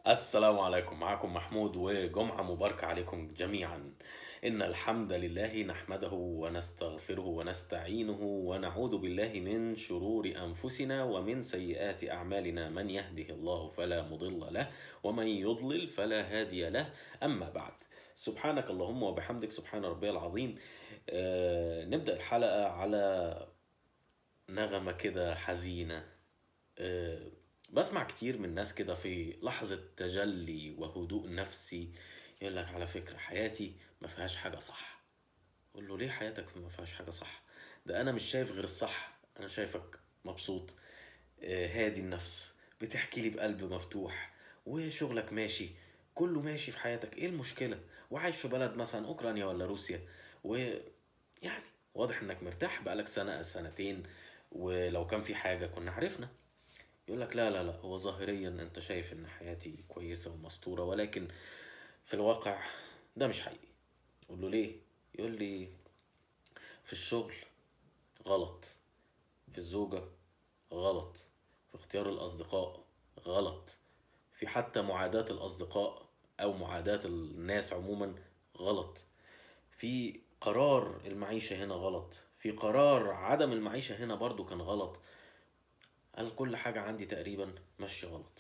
السلام عليكم معكم محمود وجمعة مباركة عليكم جميعا إن الحمد لله نحمده ونستغفره ونستعينه ونعوذ بالله من شرور أنفسنا ومن سيئات أعمالنا من يهده الله فلا مضل له ومن يضلل فلا هادي له أما بعد سبحانك اللهم وبحمدك سبحان ربي العظيم آه نبدأ الحلقة على نغمة كده حزينة آه، بسمع كتير من ناس كده في لحظة تجلي وهدوء نفسي يقول لك على فكرة حياتي ما فيهاش حاجة صح أقول له ليه حياتك ما فيهاش حاجة صح ده أنا مش شايف غير الصح أنا شايفك مبسوط آه، هادي النفس بتحكي لي بقلب مفتوح وشغلك ماشي كله ماشي في حياتك ايه المشكلة وعايش في بلد مثلا اوكرانيا ولا روسيا ويعني واضح انك مرتاح بقالك سنة سنتين ولو كان في حاجة كنا عرفنا يقول لك لا لا لا هو ظاهريا انت شايف ان حياتي كويسة ومستورة ولكن في الواقع ده مش حقيقي اقول له ليه يقول لي في الشغل غلط في الزوجة غلط في اختيار الأصدقاء غلط في حتى معاداة الأصدقاء أو معاداة الناس عموما غلط في قرار المعيشة هنا غلط في قرار عدم المعيشة هنا برضو كان غلط قال كل حاجة عندي تقريبا ماشية غلط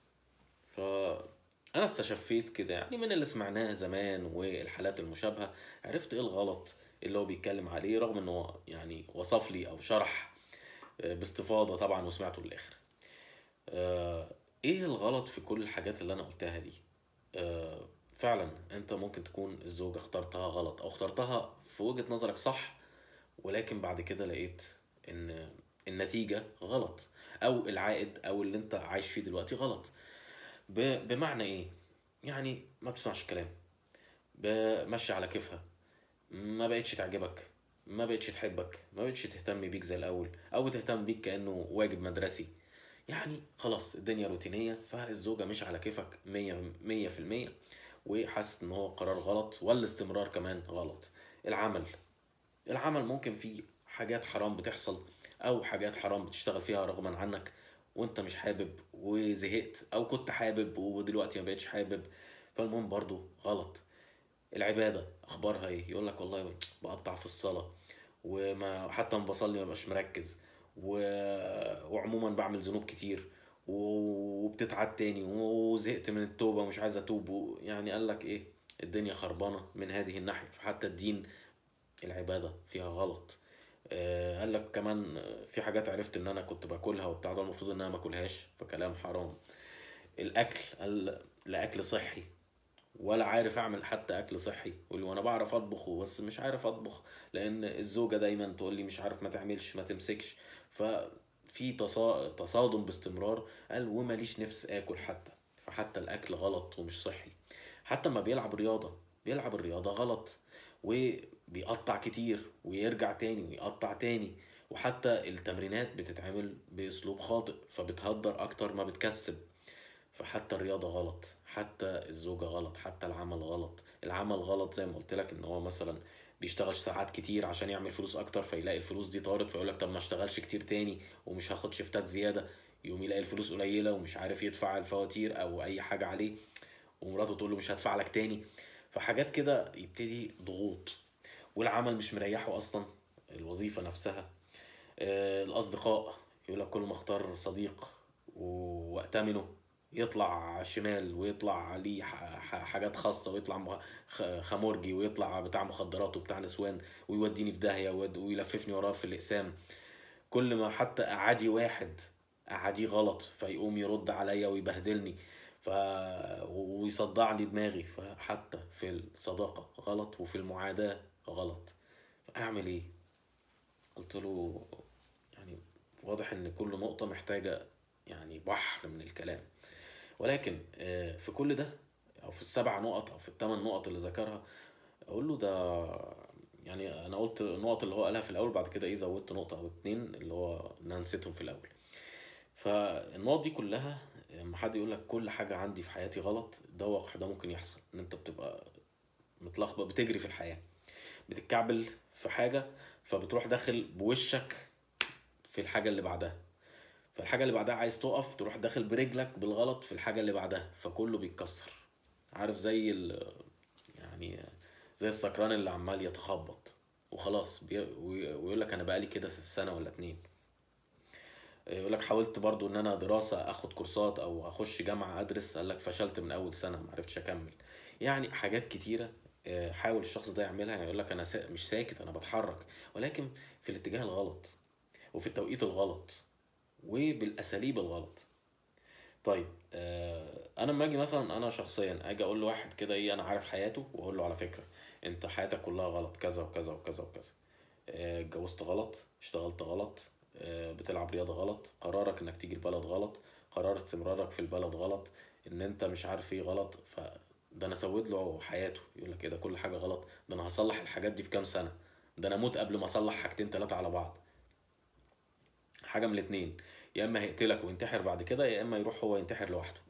فأنا استشفيت كده يعني من اللي سمعناه زمان والحالات المشابهة عرفت ايه الغلط اللي هو بيتكلم عليه رغم انه هو يعني وصف لي او شرح آه، باستفاضة طبعا وسمعته للآخر آه، ايه الغلط في كل الحاجات اللي انا قلتها دي آه، فعلا انت ممكن تكون الزوجة اخترتها غلط او اخترتها في وجهة نظرك صح ولكن بعد كده لقيت ان النتيجة غلط او العائد او اللي انت عايش فيه دلوقتي غلط ب- بمعنى ايه يعني ما بتسمعش الكلام ب- ماشية على كيفها ما بقتش تعجبك ما بقتش تحبك ما بقتش تهتم بيك زي الاول او بتهتم بيك كانه واجب مدرسي يعني خلاص الدنيا روتينية فالزوجة مش على كيفك مية مية في المية وحاسس ان هو قرار غلط والاستمرار كمان غلط العمل العمل ممكن فيه حاجات حرام بتحصل او حاجات حرام بتشتغل فيها رغما عنك وانت مش حابب وزهقت او كنت حابب ودلوقتي ما بقتش حابب فالمهم برضو غلط العبادة اخبارها ايه يقول لك والله بقطع في الصلاة وما حتى ما بصلي ما بقاش مركز و... وعموما بعمل ذنوب كتير و- وبتتعاد تاني وزهقت من التوبة ومش عايز اتوب و- يعني قال لك ايه الدنيا خربانة من هذه الناحية حتى الدين العبادة فيها غلط آه، قال لك كمان آه، في حاجات عرفت ان انا كنت باكلها وبتاع ده المفروض ان انا ما اكلهاش فكلام حرام الاكل قال لا اكل صحي ولا عارف اعمل حتى اكل صحي يقول لي وانا بعرف اطبخ بس مش عارف اطبخ لان الزوجه دايما تقول لي مش عارف ما تعملش ما تمسكش ففي تصا... تصادم باستمرار قال وماليش نفس اكل حتى فحتى الاكل غلط ومش صحي حتى ما بيلعب رياضه بيلعب الرياضه غلط وبيقطع كتير ويرجع تاني ويقطع تاني وحتى التمرينات بتتعمل باسلوب خاطئ فبتهدر اكتر ما بتكسب فحتى الرياضة غلط حتى الزوجة غلط حتى العمل غلط العمل غلط زي ما قلت لك ان هو مثلا بيشتغل ساعات كتير عشان يعمل فلوس اكتر فيلاقي الفلوس دي طارت فيقول لك طب ما اشتغلش كتير تاني ومش هاخد شفتات زيادة يقوم يلاقي الفلوس قليلة ومش عارف يدفع الفواتير او اي حاجة عليه ومراته تقول له مش هدفع لك تاني فحاجات كده يبتدي ضغوط والعمل مش مريحه اصلا الوظيفة نفسها آه، الأصدقاء يقول لك كل ما اختار صديق و- وأتمنه يطلع شمال ويطلع ليه ح- ح- حاجات خاصة ويطلع مه- خ- خمورجي ويطلع بتاع مخدرات وبتاع نسوان ويوديني في داهية ويود- ويلففني وراه في الأقسام كل ما حتى أعادي واحد أعاديه غلط فيقوم يرد عليا ويبهدلني ف... ويصدع لي دماغي فحتى في الصداقة غلط وفي المعاداة غلط فأعمل إيه؟ قلت له يعني واضح ان كل نقطة محتاجة يعني بحر من الكلام ولكن آه، في كل ده او في السبع نقط او في الثمان نقط اللي ذكرها اقول له ده يعني انا قلت النقط اللي هو قالها في الاول بعد كده ايه زودت نقطة او اتنين اللي هو ان انا نسيتهم في الاول فالنقط دي كلها لما حد يقول لك كل حاجة عندي في حياتي غلط ده واقع ده ممكن يحصل ان انت بتبقى متلخبط بتجري في الحياة بتتكعبل في حاجة فبتروح داخل بوشك في الحاجة اللي بعدها فالحاجة اللي بعدها عايز تقف تروح داخل برجلك بالغلط في الحاجة اللي بعدها فكله بيتكسر عارف زي ال يعني زي السكران اللي عمال يتخبط وخلاص بي... وي- ويقول لك انا بقالي كده سنة ولا اتنين يقول لك حاولت برضو ان انا دراسة اخد كورسات او اخش جامعة ادرس قال لك فشلت من اول سنة ما عرفتش اكمل يعني حاجات كتيرة آه، حاول الشخص ده يعملها يعني يقول لك انا سا... مش ساكت انا بتحرك ولكن في الاتجاه الغلط وفي التوقيت الغلط وبالاساليب الغلط طيب آه، انا لما اجي مثلا انا شخصيا اجي اقول لواحد كده ايه انا عارف حياته واقول له على فكره انت حياتك كلها غلط كذا وكذا وكذا وكذا آه، اتجوزت غلط اشتغلت غلط آه، بتلعب رياضه غلط قرارك انك تيجي البلد غلط قرار استمرارك في البلد غلط ان انت مش عارف ايه غلط ف ده انا سويت له حياته يقول لك ايه ده كل حاجه غلط ده انا هصلح الحاجات دي في كام سنه ده انا اموت قبل ما اصلح حاجتين ثلاثه على بعض حاجه من الاتنين يا اما هيقتلك وينتحر بعد كده يا اما يروح هو ينتحر لوحده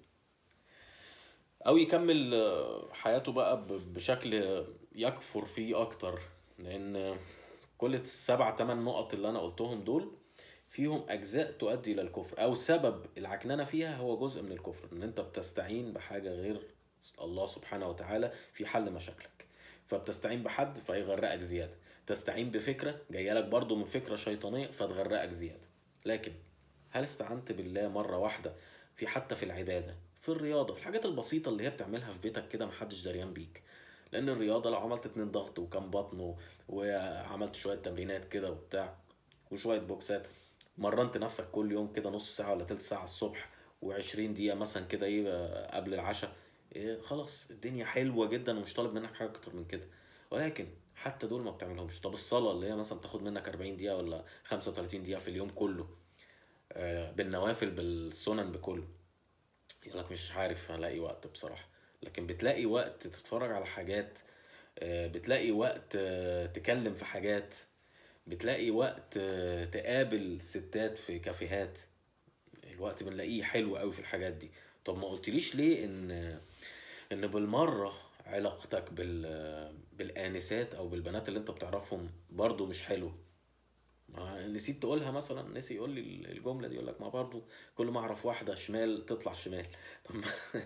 او يكمل آه، حياته بقى ب- بشكل يكفر فيه اكتر لان كل السبع تمن نقط اللي انا قلتهم دول فيهم اجزاء تؤدي الى الكفر او سبب العكننه فيها هو جزء من الكفر ان انت بتستعين بحاجه غير الله سبحانه وتعالى في حل مشاكلك فبتستعين بحد فيغرقك زياده تستعين بفكره جايه لك برضو من فكره شيطانيه فتغرقك زياده لكن هل استعنت بالله مرة واحدة في حتى في العبادة في الرياضة في الحاجات البسيطة اللي هي بتعملها في بيتك كده محدش دريان بيك لأن الرياضة لو عملت اتنين ضغط وكام بطن و- وعملت شوية تمرينات كده وبتاع وشوية بوكسات مرنت نفسك كل يوم كده نص ساعة ولا تلت ساعة الصبح وعشرين دقيقة مثلا كده ايه قبل العشاء إيه خلاص الدنيا حلوة جدا ومش طالب منك حاجة أكتر من كده ولكن حتى دول ما بتعملهمش طب الصلاة اللي هي مثلا بتاخد منك 40 دقيقة ولا 35 دقيقة في اليوم كله آه، بالنوافل بالسنن بكله يقول لك مش عارف هلاقي وقت بصراحة لكن بتلاقي وقت تتفرج على حاجات آه، بتلاقي وقت آه، تكلم في حاجات بتلاقي وقت آه، تقابل ستات في كافيهات الوقت بنلاقيه حلو قوي في الحاجات دي طب ما قلتليش ليه ان ان بالمرة علاقتك بال بالآنسات او بالبنات اللي انت بتعرفهم برضو مش حلو ما نسيت تقولها مثلا نسي يقول لي الجمله دي يقول لك ما برضو كل ما اعرف واحده شمال تطلع شمال طب ما-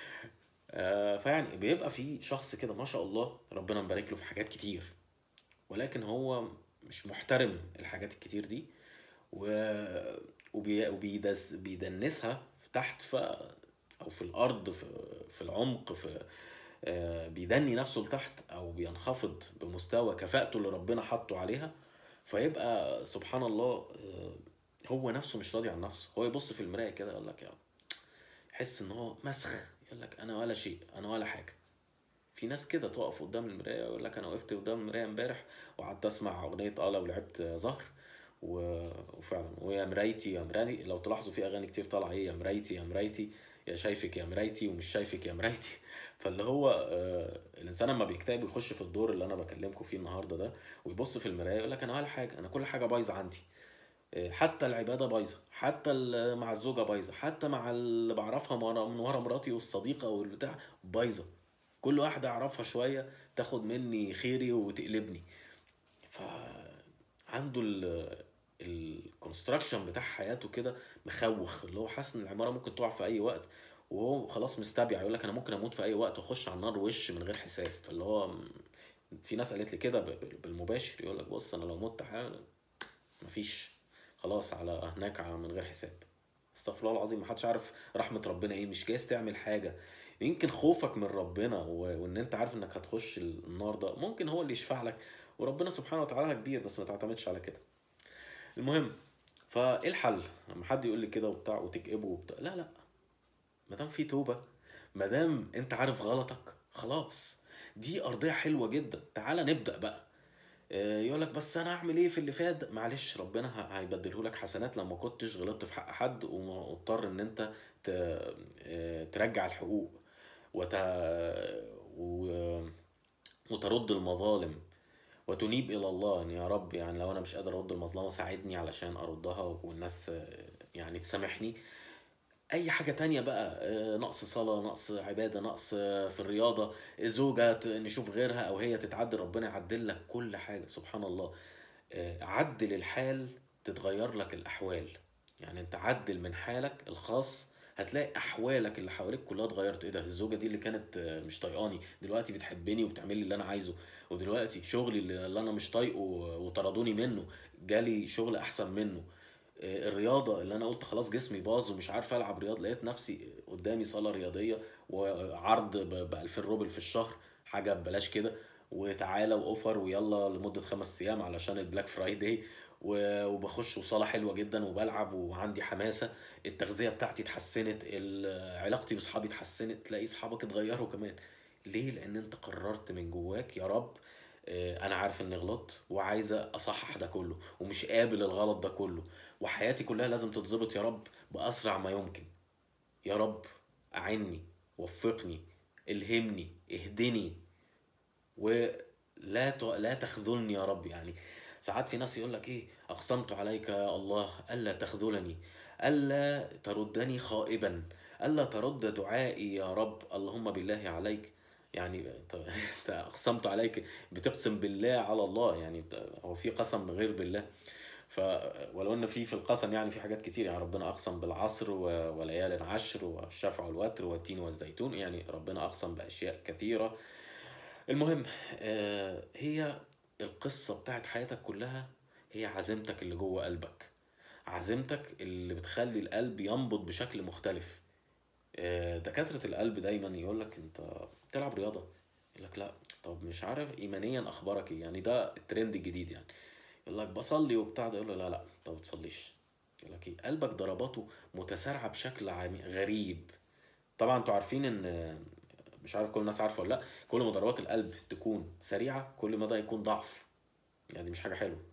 آه، فيعني بيبقى في شخص كده ما شاء الله ربنا مبارك له في حاجات كتير ولكن هو مش محترم الحاجات الكتير دي و وبي... وبيدس... بيدنسها في تحت ف او في الارض في في العمق في آه، بيدني نفسه لتحت او بينخفض بمستوى كفاءته اللي ربنا حطه عليها فيبقى سبحان الله آه، هو نفسه مش راضي عن نفسه هو يبص في المرايه كده يقول لك يا يحس ان هو مسخ يقول لك انا ولا شيء انا ولا حاجه في ناس كده تقف قدام المرايه يقول لك انا وقفت قدام المرايه امبارح وقعدت اسمع اغنيه اه لو لعبت زهر و- وفعلا ويا مرايتي يا مرايتي لو تلاحظوا في اغاني كتير طالعه ايه يا مرايتي يا مرايتي يا شايفك يا مرايتي ومش شايفك يا مرايتي فاللي هو آه، الانسان لما بيكتئب ويخش في الدور اللي انا بكلمكم فيه النهارده ده ويبص في المرايه يقول لك انا ولا حاجه انا كل حاجه بايظه عندي آه، حتى العباده بايظه حتى ال- مع الزوجه بايظه حتى مع اللي بعرفها من ورا- من ورا مراتي والصديقه والبتاع بايظه كل واحده اعرفها شويه تاخد مني خيري وتقلبني فعنده ال الكونستراكشن بتاع حياته كده مخوخ اللي هو حاسس ان العماره ممكن تقع في اي وقت وهو خلاص مستبيع يقول لك انا ممكن اموت في اي وقت واخش على النار وش من غير حساب فاللي هو م- في ناس قالت لي كده ب- ب- بالمباشر يقول لك بص انا لو مت حالا مفيش خلاص على هناك على- من غير حساب استغفر الله العظيم محدش عارف رحمة ربنا ايه مش جايز تعمل حاجة يمكن خوفك من ربنا و- وان انت عارف انك هتخش النار ده ممكن هو اللي يشفع لك وربنا سبحانه وتعالى كبير بس ما تعتمدش على كده المهم فايه الحل لما حد يقول لي كده وبتاع وتكئبه وبتاع لا لا ما دام في توبه ما دام انت عارف غلطك خلاص دي ارضيه حلوه جدا تعالى نبدا بقى يقول لك بس انا اعمل ايه في اللي فات ده؟ معلش ربنا ه- هيبدله لك حسنات لما كنتش غلطت في حق حد ومضطر ان انت ت... آه، ترجع الحقوق وت... و... وترد المظالم وتنيب الى الله ان يا رب يعني لو انا مش قادر ارد المظلمه ساعدني علشان اردها والناس آه، يعني تسامحني اي حاجة تانية بقى آه، نقص صلاة نقص عبادة نقص آه، في الرياضة زوجة ت- نشوف غيرها او هي تتعدل ربنا يعدل لك كل حاجة سبحان الله آه، عدل الحال تتغير لك الاحوال يعني انت عدل من حالك الخاص هتلاقي احوالك اللي حواليك كلها اتغيرت ايه ده الزوجه دي اللي كانت آه، مش طايقاني دلوقتي بتحبني وبتعمل لي اللي انا عايزه ودلوقتي شغلي اللي اللي انا مش طايقه وطردوني منه جالي شغل احسن منه آه، الرياضه اللي انا قلت خلاص جسمي باظ ومش عارف العب رياضه لقيت نفسي قدامي صاله رياضيه وعرض ب 2000 روبل في الشهر حاجه ببلاش كده وتعالى واوفر ويلا لمده خمس ايام علشان البلاك فرايداي و- وبخش وصاله حلوه جدا وبلعب وعندي حماسه التغذيه بتاعتي اتحسنت ال- علاقتي باصحابي اتحسنت تلاقي اصحابك اتغيروا كمان ليه لان انت قررت من جواك يا رب آه، انا عارف اني غلطت وعايزه اصحح ده كله ومش قابل الغلط ده كله وحياتي كلها لازم تتظبط يا رب باسرع ما يمكن يا رب اعني وفقني الهمني اهدني ولا ت- لا تخذلني يا رب يعني ساعات في ناس يقول لك ايه اقسمت عليك يا الله الا تخذلني الا تردني خائبا الا ترد دعائي يا رب اللهم بالله عليك يعني ط- انت اقسمت عليك بتقسم بالله على الله يعني انت- هو في قسم غير بالله ف ولو ان في في القسم يعني في حاجات كتير يعني ربنا اقسم بالعصر و- وليال عشر والشفع والوتر والتين والزيتون يعني ربنا اقسم باشياء كثيره المهم آه، هي القصة بتاعت حياتك كلها هي عزيمتك اللي جوه قلبك عزيمتك اللي بتخلي القلب ينبض بشكل مختلف آه، دكاترة القلب دايما يقول لك انت بتلعب رياضة يقول لك لا طب مش عارف ايمانيا اخبارك ايه يعني ده الترند الجديد يعني يقول لك بصلي وبتاع ده يقول له لا لا انت ما بتصليش يقول لك ايه قلبك ضرباته متسارعة بشكل عمي- غريب طبعا انتوا عارفين ان مش عارف كل الناس عارفه ولا لا كل ما ضربات القلب تكون سريعه كل ما ده يكون ضعف يعني دي مش حاجه حلوه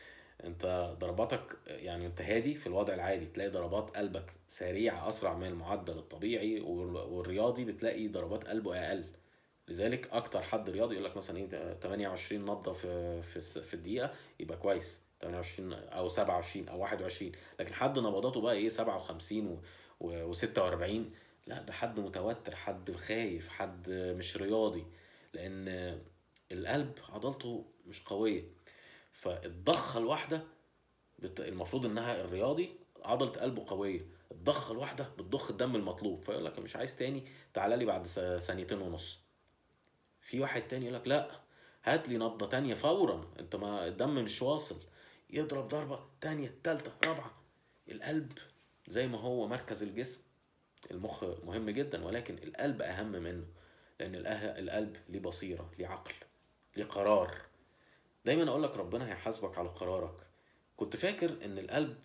انت ضرباتك يعني انت هادي في الوضع العادي تلاقي ضربات قلبك سريعه اسرع من المعدل الطبيعي وال- والرياضي بتلاقي ضربات قلبه اقل لذلك اكتر حد رياضي يقول لك مثلا ايه 28 نبضه في في الس- في الدقيقه يبقى كويس 28 او 27 او 21 لكن حد نبضاته بقى ايه 57 و و46 لا ده حد متوتر حد خايف حد مش رياضي لان القلب عضلته مش قويه فالضخه الواحده بت... المفروض انها الرياضي عضله قلبه قويه الضخه الواحده بتضخ الدم المطلوب فيقول لك مش عايز تاني تعالى لي بعد س- ثانيتين ونص في واحد تاني يقول لك لا هات لي نبضه تانية فورا انت ما الدم مش واصل يضرب ضربه تانية تالتة رابعه القلب زي ما هو مركز الجسم المخ مهم جدا ولكن القلب اهم منه لان الأه- القلب ليه بصيره ليه عقل ليه قرار دايما اقول لك ربنا هيحاسبك على قرارك كنت فاكر ان القلب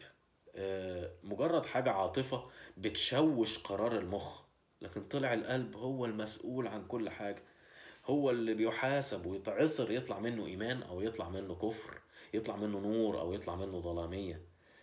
آه، مجرد حاجه عاطفه بتشوش قرار المخ لكن طلع القلب هو المسؤول عن كل حاجه هو اللي بيحاسب ويتعصر يطلع منه ايمان او يطلع منه كفر يطلع منه نور او يطلع منه ظلاميه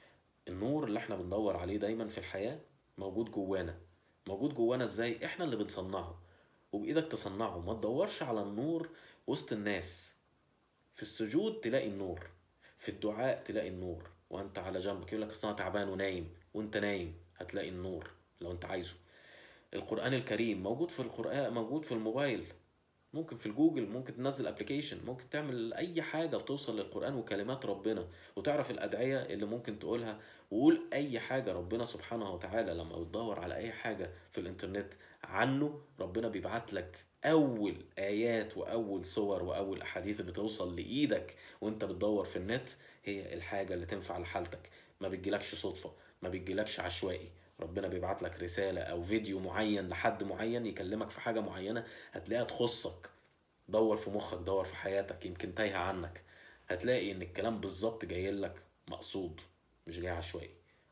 النور اللي احنا بندور عليه دايما في الحياه موجود جوانا موجود جوانا ازاي احنا اللي بنصنعه وبايدك تصنعه ما تدورش على النور وسط الناس في السجود تلاقي النور في الدعاء تلاقي النور وانت على جنبك يقول لك اصل انا تعبان ونايم وانت نايم هتلاقي النور لو انت عايزه القرآن الكريم موجود في القرآن موجود في الموبايل ممكن في الجوجل ممكن تنزل ابلكيشن ممكن تعمل اي حاجه وتوصل للقران وكلمات ربنا وتعرف الادعيه اللي ممكن تقولها وقول اي حاجه ربنا سبحانه وتعالى لما بتدور على اي حاجه في الانترنت عنه ربنا بيبعت لك اول ايات واول صور واول احاديث بتوصل لايدك وانت بتدور في النت هي الحاجه اللي تنفع لحالتك ما بتجيلكش صدفه ما بتجيلكش عشوائي ربنا بيبعت لك رسالة أو فيديو معين لحد معين يكلمك في حاجة معينة هتلاقيها تخصك دور في مخك دور في حياتك يمكن تايهة عنك هتلاقي إن الكلام بالظبط جاي لك مقصود مش جاي عشوائي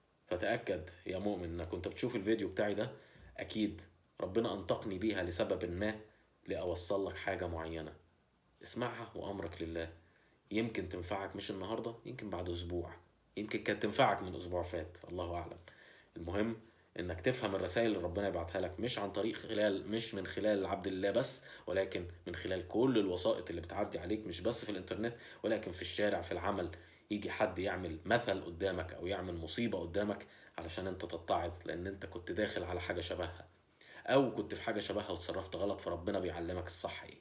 فتأكد يا مؤمن إنك كنت بتشوف الفيديو بتاعي ده أكيد ربنا أنطقني بيها لسبب ما لأوصل لك حاجة معينة اسمعها وأمرك لله يمكن تنفعك مش النهاردة يمكن بعد أسبوع يمكن كانت تنفعك من أسبوع فات الله أعلم المهم انك تفهم الرسائل اللي ربنا يبعتها لك مش عن طريق خلال مش من خلال عبد الله بس ولكن من خلال كل الوسائط اللي بتعدي عليك مش بس في الانترنت ولكن في الشارع في العمل يجي حد يعمل مثل قدامك او يعمل مصيبة قدامك علشان انت تتعظ لان انت كنت داخل على حاجة شبهها او كنت في حاجة شبهها وتصرفت غلط فربنا بيعلمك الصح ايه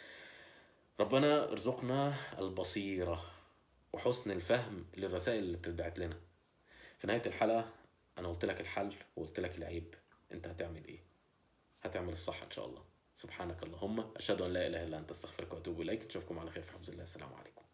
ربنا ارزقنا البصيرة وحسن الفهم للرسائل اللي بتتبعت لنا في نهاية الحلقة انا قلت لك الحل وقلت لك العيب انت هتعمل ايه هتعمل الصح ان شاء الله سبحانك اللهم اشهد ان لا اله الا انت استغفرك واتوب اليك نشوفكم على خير في حفظ الله السلام عليكم